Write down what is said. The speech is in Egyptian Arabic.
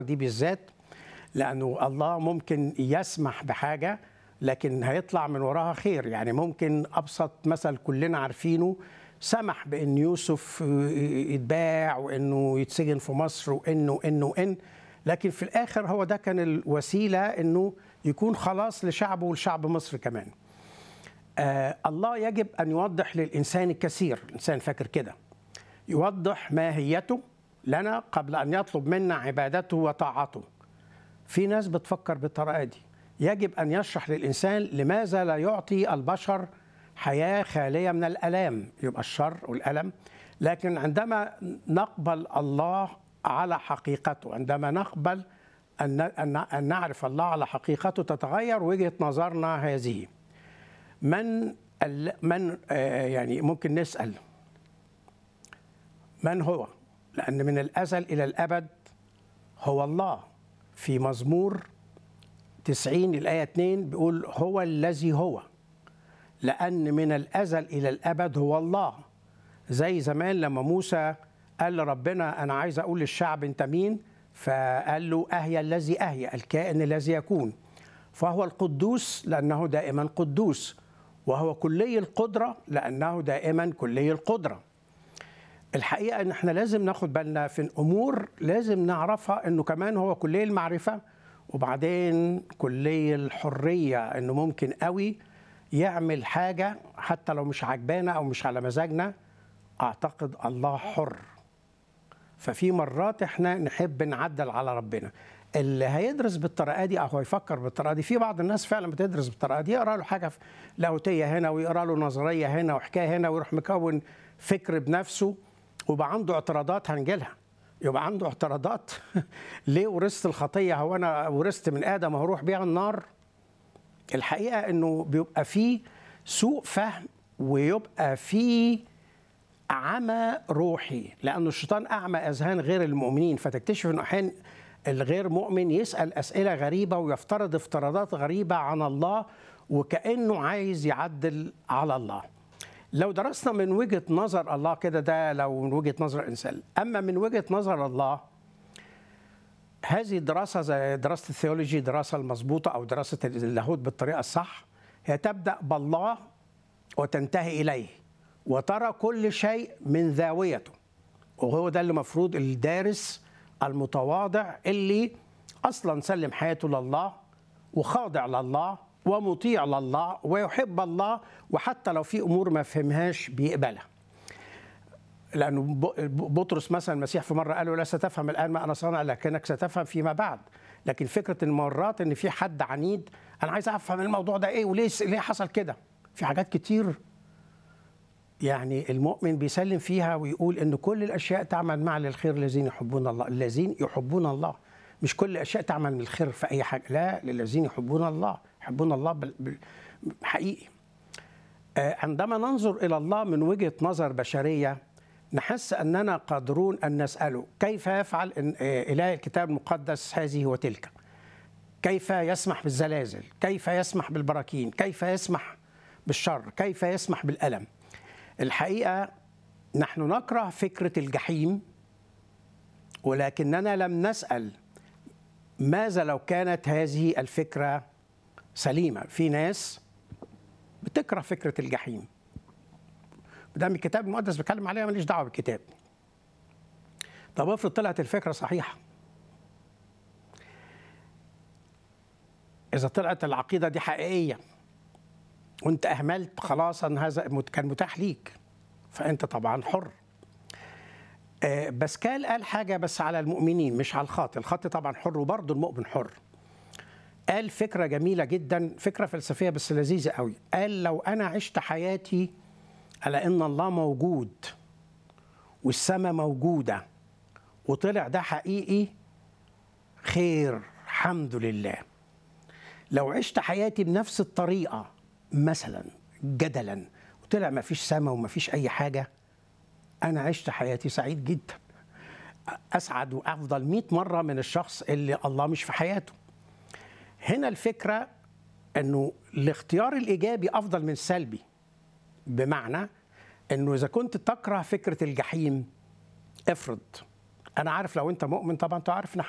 دي بالذات لانه الله ممكن يسمح بحاجه لكن هيطلع من وراها خير يعني ممكن ابسط مثل كلنا عارفينه سمح بان يوسف يتباع وانه يتسجن في مصر وانه انه وان لكن في الاخر هو ده كان الوسيله انه يكون خلاص لشعبه ولشعب مصر كمان آه الله يجب ان يوضح للانسان الكثير الانسان فاكر كده يوضح ماهيته لنا قبل ان يطلب منا عبادته وطاعته في ناس بتفكر بالطريقه دي يجب ان يشرح للانسان لماذا لا يعطي البشر حياه خاليه من الالام يبقى الشر والالم لكن عندما نقبل الله على حقيقته عندما نقبل ان ان نعرف الله على حقيقته تتغير وجهه نظرنا هذه من من يعني ممكن نسال من هو لان من الازل الى الابد هو الله في مزمور 90 الآية 2 بيقول هو الذي هو لأن من الأزل إلى الأبد هو الله زي زمان لما موسى قال لربنا أنا عايز أقول للشعب أنت مين فقال له أهيا الذي أهيا الكائن الذي يكون فهو القدوس لأنه دائما قدوس وهو كلي القدرة لأنه دائما كلي القدرة الحقيقة أن احنا لازم ناخد بالنا في الأمور لازم نعرفها أنه كمان هو كلي المعرفة وبعدين كلية الحرية انه ممكن قوي يعمل حاجة حتى لو مش عجبانا او مش على مزاجنا اعتقد الله حر ففي مرات احنا نحب نعدل على ربنا اللي هيدرس بالطريقه دي او هيفكر بالطريقه دي في بعض الناس فعلا بتدرس بالطريقه دي يقرا له حاجه لاهوتيه هنا ويقرا له نظريه هنا وحكايه هنا ويروح مكون فكر بنفسه وبقى عنده اعتراضات هنجيلها يبقى عنده اعتراضات ليه ورثت الخطيه هو انا ورثت من ادم هروح بيها النار الحقيقه انه بيبقى فيه سوء فهم ويبقى فيه عمى روحي لأن الشيطان أعمى أذهان غير المؤمنين فتكتشف أنه أحيانا الغير مؤمن يسأل أسئلة غريبة ويفترض افتراضات غريبة عن الله وكأنه عايز يعدل على الله لو درسنا من وجهة نظر الله كده ده لو من وجهة نظر الإنسان أما من وجهة نظر الله هذه الدراسة زي دراسة الثيولوجي دراسة المظبوطة أو دراسة اللاهوت بالطريقة الصح هي تبدأ بالله وتنتهي إليه وترى كل شيء من زاويته وهو ده اللي مفروض الدارس المتواضع اللي اصلا سلم حياته لله وخاضع لله ومطيع لله ويحب الله وحتى لو في امور ما فهمهاش بيقبلها لانه بطرس مثلا المسيح في مره قال له لا ستفهم الان ما انا صانع لكنك ستفهم فيما بعد لكن فكره المرات ان في حد عنيد انا عايز افهم الموضوع ده ايه وليه ليه حصل كده في حاجات كتير يعني المؤمن بيسلم فيها ويقول ان كل الاشياء تعمل مع للخير الذين يحبون الله الذين يحبون الله مش كل الاشياء تعمل من الخير في اي حاجه لا للذين يحبون الله يحبون الله بال... حقيقي عندما ننظر الى الله من وجهه نظر بشريه نحس اننا قادرون ان نساله كيف يفعل اله الكتاب المقدس هذه وتلك كيف يسمح بالزلازل كيف يسمح بالبراكين كيف يسمح بالشر كيف يسمح بالالم الحقيقه نحن نكره فكره الجحيم ولكننا لم نسال ماذا لو كانت هذه الفكره سليمه في ناس بتكره فكره الجحيم دام الكتاب المقدس بيتكلم عليها ماليش دعوه بالكتاب طب افرض طلعت الفكره صحيحه اذا طلعت العقيده دي حقيقيه وانت اهملت خلاص ان هذا كان متاح ليك فانت طبعا حر آه بس كان قال حاجه بس على المؤمنين مش على الخاطئ الخاطئ طبعا حر وبرضه المؤمن حر قال فكره جميله جدا فكره فلسفيه بس لذيذه قوي قال لو انا عشت حياتي على ان الله موجود والسماء موجوده وطلع ده حقيقي خير الحمد لله لو عشت حياتي بنفس الطريقه مثلا جدلا وطلع ما فيش سماء وما فيش اي حاجه انا عشت حياتي سعيد جدا اسعد وافضل 100 مره من الشخص اللي الله مش في حياته هنا الفكره انه الاختيار الايجابي افضل من السلبي بمعنى انه اذا كنت تكره فكره الجحيم افرض انا عارف لو انت مؤمن طبعا تعرف ان